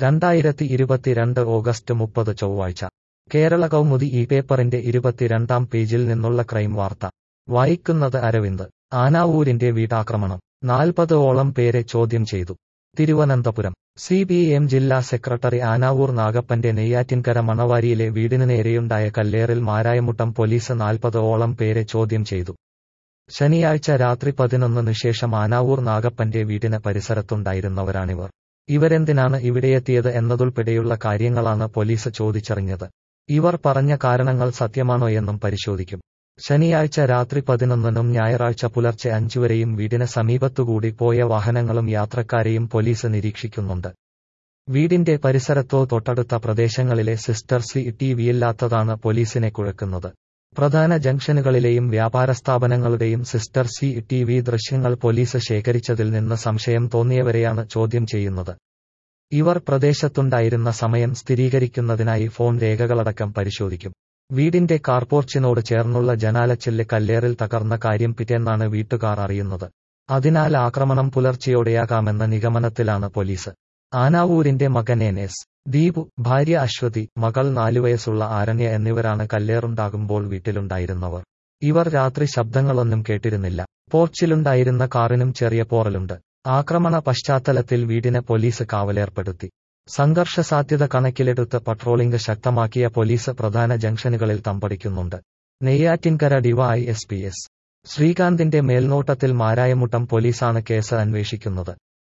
രണ്ടായിരത്തി ഇരുപത്തിരണ്ട് ഓഗസ്റ്റ് മുപ്പത് ചൊവ്വാഴ്ച കേരള കൗമുദി ഈ പേപ്പറിന്റെ ഇരുപത്തിരണ്ടാം പേജിൽ നിന്നുള്ള ക്രൈം വാർത്ത വായിക്കുന്നത് അരവിന്ദ് ആനാവൂരിന്റെ വീട്ടാക്രമണം നാൽപ്പത് ഓളം പേരെ ചോദ്യം ചെയ്തു തിരുവനന്തപുരം സി പി എം ജില്ലാ സെക്രട്ടറി ആനാവൂർ നാഗപ്പന്റെ നെയ്യാറ്റിൻകര മണവാരിയിലെ വീടിന് നേരെയുണ്ടായ കല്ലേറിൽ മാരായമുട്ടം പോലീസ് നാൽപ്പത് ഓളം പേരെ ചോദ്യം ചെയ്തു ശനിയാഴ്ച രാത്രി പതിനൊന്നിന് ശേഷം ആനാവൂർ നാഗപ്പന്റെ വീടിന് പരിസരത്തുണ്ടായിരുന്നവരാണിവർ ഇവരെന്തിനാണ് ഇവിടെയെത്തിയത് എന്നതുൾപ്പെടെയുള്ള കാര്യങ്ങളാണ് പോലീസ് ചോദിച്ചറിഞ്ഞത് ഇവർ പറഞ്ഞ കാരണങ്ങൾ സത്യമാണോയെന്നും പരിശോധിക്കും ശനിയാഴ്ച രാത്രി പതിനൊന്നിനും ഞായറാഴ്ച പുലർച്ചെ അഞ്ചുവരെയും വീടിന് സമീപത്തുകൂടി പോയ വാഹനങ്ങളും യാത്രക്കാരെയും പോലീസ് നിരീക്ഷിക്കുന്നുണ്ട് വീടിന്റെ പരിസരത്തോ തൊട്ടടുത്ത പ്രദേശങ്ങളിലെ സിസ്റ്റർ സി ടി വിയില്ലാത്തതാണ് പോലീസിനെ കുഴക്കുന്നത് പ്രധാന ജംഗ്ഷനുകളിലെയും വ്യാപാര സ്ഥാപനങ്ങളുടെയും സിസ്റ്റർ സി ടി വി ദൃശ്യങ്ങൾ പോലീസ് ശേഖരിച്ചതിൽ നിന്ന് സംശയം തോന്നിയവരെയാണ് ചോദ്യം ചെയ്യുന്നത് ഇവർ പ്രദേശത്തുണ്ടായിരുന്ന സമയം സ്ഥിരീകരിക്കുന്നതിനായി ഫോൺ രേഖകളടക്കം പരിശോധിക്കും വീടിന്റെ കാർപോർച്ചിനോട് ചേർന്നുള്ള ജനാലച്ചില്ല് കല്ലേറിൽ തകർന്ന കാര്യം പിറ്റേന്നാണ് വീട്ടുകാർ അറിയുന്നത് അതിനാൽ ആക്രമണം പുലർച്ചെയോടെയാകാമെന്ന നിഗമനത്തിലാണ് പോലീസ് ആനാവൂരിന്റെ മകൻ എൻ എസ് ദീപു ഭാര്യ അശ്വതി മകൾ നാലുവയസ്സുള്ള ആരണ്യ എന്നിവരാണ് കല്ലേറുണ്ടാകുമ്പോൾ വീട്ടിലുണ്ടായിരുന്നവർ ഇവർ രാത്രി ശബ്ദങ്ങളൊന്നും കേട്ടിരുന്നില്ല പോർച്ചിലുണ്ടായിരുന്ന കാറിനും ചെറിയ പോറലുണ്ട് ആക്രമണ പശ്ചാത്തലത്തിൽ വീടിന് പോലീസ് കാവലേർപ്പെടുത്തി സംഘർഷ സാധ്യത കണക്കിലെടുത്ത് പട്രോളിംഗ് ശക്തമാക്കിയ പോലീസ് പ്രധാന ജംഗ്ഷനുകളിൽ തമ്പടിക്കുന്നുണ്ട് Neyyattinkara DY S P S ശ്രീകാന്തിന്റെ മേൽനോട്ടത്തിൽ മാരായമുട്ടം പോലീസാണ് കേസ് അന്വേഷിക്കുന്നത്